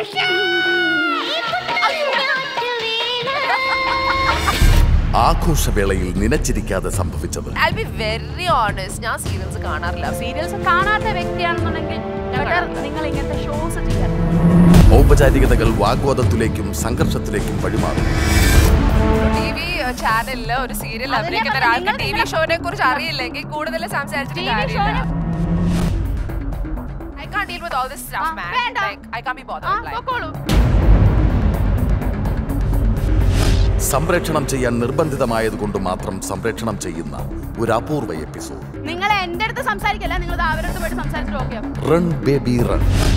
ആഘോഷവേളയിൽ നിനച്ചിരിക്കാതെ സംഭവിച്ചത് I B very honest ഞാൻ സീരിയൽസ് കാണാറില്ല സീരിയൽസ് കാണാത്ത വ്യക്തിയാണെന്നുണ്ടെങ്കിൽ better നിങ്ങൾ ഇങ്ങനത്തെ ഷോസ് ചെയ്യാൻ ഔപചാരികതകൾ വാഗ്വാദത്തിലേക്കും സംഘർഷത്തിലേക്കും വഴിമാറും ടി വി ചാനലില് ഒരു സീരിയൽ അതല്ലേ അഭിനയിക്കുന്ന പറഞ്ഞത്, ഒരാൾക്ക് നിങ്ങൾ ടി വി നിങ്ങളുടെ- ഷോനെ കുറിച്ച് അറിയില്ലെങ്കിൽ കൂടുതൽ സംസാരിച്ചിട്ട് TV കാര്യമില്ല ഷോനെ- I can't deal with all this stuff, ആ, man. വേണ്ട. Like, I can't be ആ bothered. Like, പൊക്കോളൂ സംപ്രേഷണം ചെയ്യാൻ നിർബന്ധിതമായതുകൊണ്ട് മാത്രം സംപ്രേഷണം ചെയ്യുന്ന ഒരു അപൂർവ എപ്പിസോഡ് നിങ്ങൾ എന്റെ അടുത്ത് സംസാരിക്കല്ല നിങ്ങൾ അവരുടെ അടുത്ത് പോയിട്ട് സംസാരിച്ചിട്ട് ഓക്കെ റൺ ബേബി റൺ